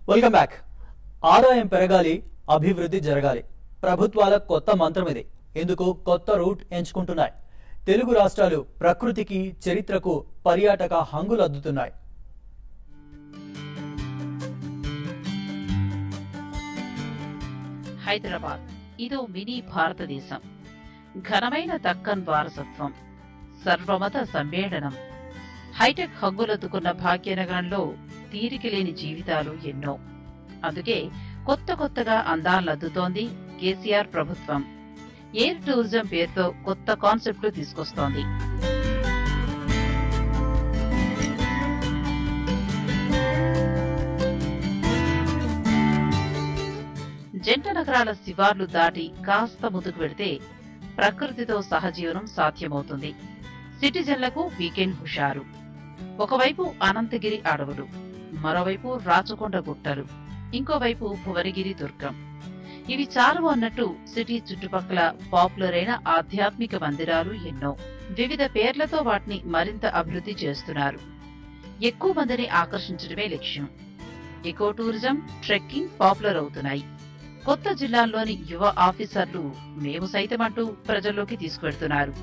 welcome back ఆదాయం పెరగాలి అభివృద్ధి జరగాలి ప్రభుత్వాల కొత్త మంత్రం ఇది ఇందుకు కొత్త రూట్ ఎంచుకుంటున్నాయి తెలుగు రాష్ట్రాలు ప్రకృతికి చరిత్రకు పర్యాటక హంగులద్దుతున్నాయి హైదరాబాద్ ఇదో మినీ భారతదేశం ఘనమైన దక్కన్ వారసత్వం సర్వమత సమ్మేళనం హైటెక్ హంగులద్దుకున్న భాగ్యనగరంలో తీరిక లేని జీవితాలు ఎన్నో అందుకే కొత్త కొత్తగా అందాలద్దుతోంది కేసీఆర్ ప్రభుత్వం ఎయిర్ టూరిజం పేరుతో కొత్త కాన్సెప్ట్లు తీసుకొస్తోంది జంట నగరాల శివార్లు దాటి కాస్త ముందుకు వెడితే ప్రకృతితో సహజీవనం సాధ్యమవుతుంది సిటిజన్లకు వీకెండ్ హుషారు ఒకవైపు అనంతగిరి అడవులు మరోవైపు రాచకొండ గుట్టలు ఇంకోవైపు భువనగిరి దుర్గం ఇవి చాలు అన్నట్టు సిటీ చుట్టుపక్కల పాపులర్ అయిన ఆధ్యాత్మిక మందిరాలు ఎన్నో వివిధ పేర్లతో వాటిని మరింత అభివృద్ధి చేస్తున్నారు ఎక్కువ మందిని ఆకర్షించడమే లక్ష్యం ఎకో టూరిజం ట్రెక్కింగ్ పాపులర్ అవుతున్నాయి కొత్త జిల్లాల్లోని యువ ఆఫీసర్లు మేము సైతం అంటూ ప్రజల్లోకి తీసుకువెడుతున్నారు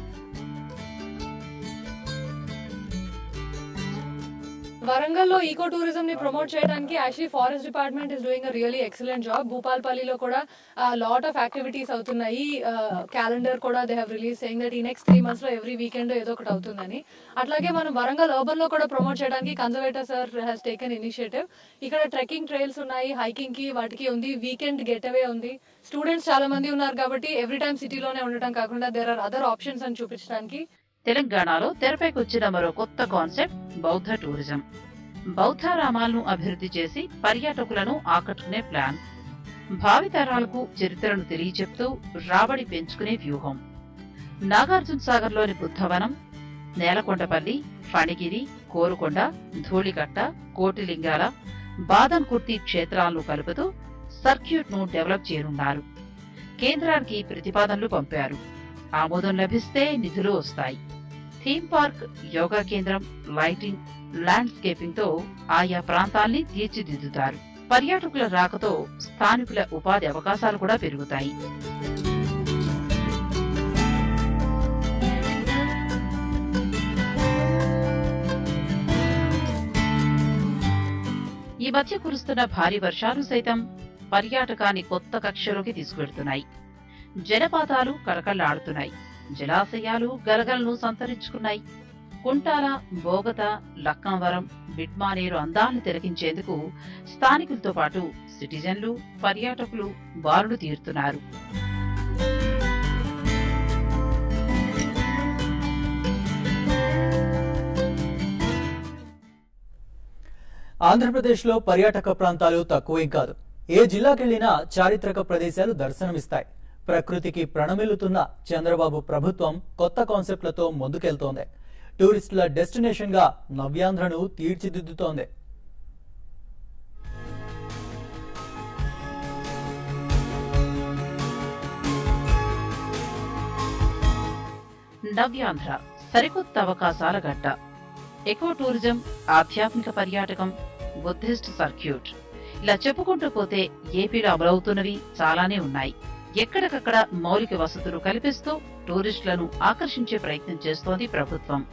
వరంగల్లో ఈకో టూరిజం ని ప్రమోట్ చేయడానికి actually forest department is doing a really excellent job భూపాల్పల్లిలో కూడా లాట్ ఆఫ్ యాక్టివిటీస్ అవుతున్నాయి క్యాలెండర్ కూడా they have release saying that ఈ నెక్స్ట్ త్రీ మంత్స్ లో ఎవ్రీ వీకెండ్ ఏదో ఒకటి అవుతుందని అట్లాగే మనం వరంగల్ అర్బన్ లో కూడా ప్రమోట్ చేయడానికి conservator sir has taken initiative ఇక్కడ ట్రెక్కింగ్ ట్రైల్స్ ఉన్నాయి హైకింగ్ కి వాటికి ఉంది వీకెండ్ గెట్ అవే ఉంది స్టూడెంట్స్ చాలా మంది ఉన్నారు కాబట్టి ఎవ్రీ టైం సిటీలోనే ఉండటం కాకుండా దేర్ ఆర్ అదర్ ఆప్షన్స్ అని చూపించడానికి తెలంగాణలో తెరపైకి వచ్చిన మరో కొత్త కాన్సెప్ట్ బౌద్ధ టూరిజం బౌద్ధారామాలను అభివృద్ధి చేసి పర్యాటకులను ఆకట్టుకునే ప్లాన్ భావితరాలకు చరిత్రను తెలియచెప్తూ రాబడి పెంచుకునే వ్యూహం నాగార్జున సాగర్లోని బుద్ధవనం నేలకొండపల్లి ఫణిగిరి కోరుకొండ ధూళికట్ట కోటిలింగాల బాదన్కుర్తి క్షేత్రాలను కలుపుతూ సర్క్యూట్ ను డెవలప్ చేయనున్నారు కేంద్రానికి ప్రతిపాదనలు పంపారు ఆమోదం లభిస్తే నిధులు వస్తాయి థీమ్ పార్క్ యోగా కేంద్రం లైటింగ్ ల్యాండ్స్కేపింగ్ తో ఆయా ప్రాంతాల్ని తీర్చిదిద్దుతారు పర్యాటకుల రాకతో స్థానికుల ఉపాధి అవకాశాలు కూడా పెరుగుతాయి ఈ మధ్య కురుస్తున్న భారీ వర్షాలు సైతం పర్యాటకాన్ని కొత్త కక్షలోకి తీసుకువెడుతున్నాయి జలపాతాలు కళకళలాడుతున్నాయి జలాశయాలు గలగలను సంతరించుకున్నాయి కుంటాల బోగత లక్కంవరం బిడ్మానేరు అందాలను తిలకించేందుకు స్థానికులతో పాటు సిటిజన్లు పర్యాటకులు బారులు తీరుతున్నారు ఆంధ్రప్రదేశ్లో పర్యాటక ప్రాంతాలు తక్కువేం కాదు ఏ జిల్లాకెళ్లినా చారిత్రక ప్రదేశాలు దర్శనమిస్తాయి ప్రకృతికి ప్రణమిల్లుతున్న చంద్రబాబు ప్రభుత్వం కొత్త కాన్సెప్ట్లతో ముందుకెళ్తోంది టూరిస్టుల డెస్టినేషన్ గా నవ్యాంధ్రను తీర్చిదిద్దుతోంది నవ్యాంధ్ర సరికొత్త అవకాశాల గడ్డ ఎకో టూరిజం ఆధ్యాత్మిక పర్యాటకం బుద్ధిస్ట్ సర్క్యూట్ ఇలా చెప్పుకుంటూ పోతే ఏపీలో అమలవుతున్నవి చాలానే ఉన్నాయి ఎక్కడికక్కడ మౌలిక వసతులు కల్పిస్తూ టూరిస్టులను ఆకర్షించే ప్రయత్నం చేస్తోంది ప్రభుత్వం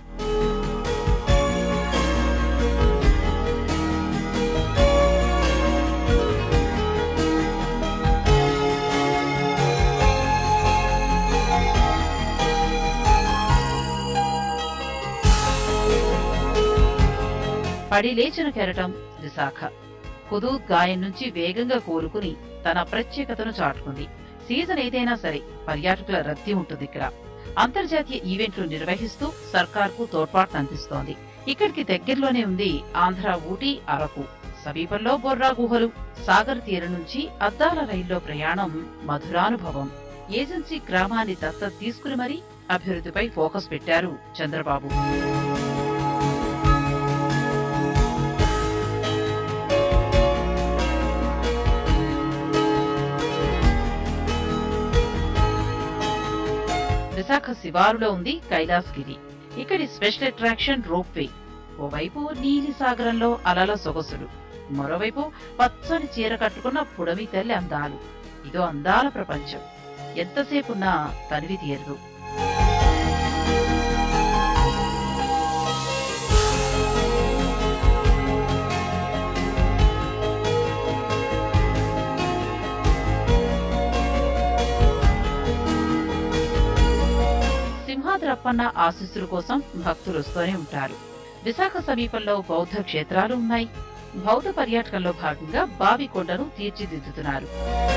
పడి లేచిన కెరటం విశాఖ హుదూద్ గాయం నుంచి వేగంగా కోలుకుని తన ప్రత్యేకతను చాటుకుంది సీజన్ ఏదైనా సరే పర్యాటకుల రద్దీ ఉంటుంది ఇక్కడ అంతర్జాతీయ ఈవెంట్లు నిర్వహిస్తూ సర్కార్కు తోడ్పాటు అందిస్తోంది ఇక్కడికి దగ్గరలోనే ఉంది ఆంధ్ర ఊటీ అరకు సమీపంలో బొర్రా గుహలు సాగర్ తీరం నుంచి అద్దాల రైల్లో ప్రయాణం మధురానుభవం ఏజెన్సీ గ్రామాన్ని దత్తత తీసుకుని మరీ అభివృద్ధిపై ఫోకస్ పెట్టారు చంద్రబాబు విశాఖ శివారులో ఉంది కైలాసగిరి ఇక్కడి స్పెషల్ అట్రాక్షన్ రోప్ వే ఓవైపు నీలి సాగరంలో అలల సొగసులు మరోవైపు పచ్చని చీర కట్టుకున్న పుడమి తల్లి అందాలు ఇదో అందాల ప్రపంచం ఎంతసేపున్నా తనివి తీరదు సింహాద్రప్పన్న ఆశీస్సుల కోసం భక్తులు వస్తూనే ఉంటారు విశాఖ సమీపంలో బౌద్ధ క్షేత్రాలు ఉన్నాయి బౌద్ధ పర్యాటకంలో భాగంగా బావికొండను తీర్చిదిద్దుతున్నారు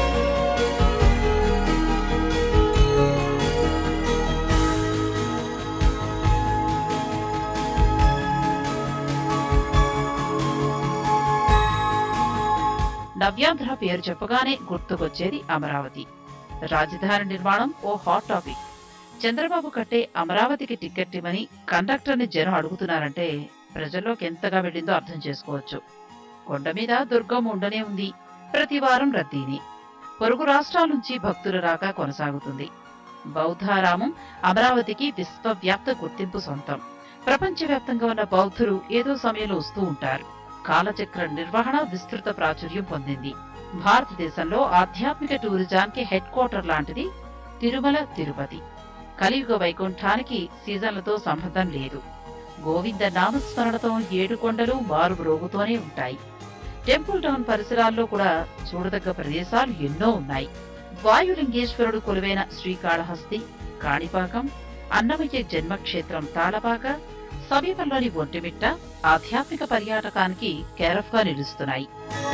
నవ్యాంధ్ర పేరు చెప్పగానే గుర్తుకొచ్చేది అమరావతి రాజధాని నిర్మాణం ఓ హాట్ టాపిక్ చంద్రబాబు కట్టే అమరావతికి టికెట్ ఇవ్వని కండక్టర్ని జనం అడుగుతున్నారంటే ప్రజల్లోకి ఎంతగా వెళ్ళిందో అర్థం చేసుకోవచ్చు కొండ మీద దుర్గం ఉండనే ఉంది ప్రతి వారం రద్దీని పొరుగు రాష్ట్రాల నుంచి భక్తుల రాక కొనసాగుతుంది బౌద్ధారామం అమరావతికి విశ్వవ్యాప్త గుర్తింపు సొంతం ప్రపంచవ్యాప్తంగా ఉన్న బౌద్ధులు ఏదో సమయంలో వస్తూ ఉంటారు కాలచక్ర నిర్వహణ విస్తృత ప్రాచుర్యం పొందింది భారతదేశంలో ఆధ్యాత్మిక టూరిజానికి హెడ్ క్వార్టర్ లాంటిది తిరుమల తిరుపతి కలియుగ వైకుంఠానికి సీజన్లతో సంబంధం లేదు గోవింద నామస్మరణతో ఏడు కొండలు మారుమ్రోగుతూనే ఉంటాయి టెంపుల్ టౌన్ పరిసరాల్లో కూడా చూడదగ్గ ప్రదేశాలు ఎన్నో ఉన్నాయి వాయులింగేశ్వరుడు కొలువైన శ్రీకాళహస్తి కాణిపాకం అన్నమయ్య జన్మక్షేత్రం తాళపాక సమీపంలోని ఒంటిమిట్ట ఆధ్యాత్మిక పర్యాటకానికి కేరఫ్ గా నిలుస్తున్నాయి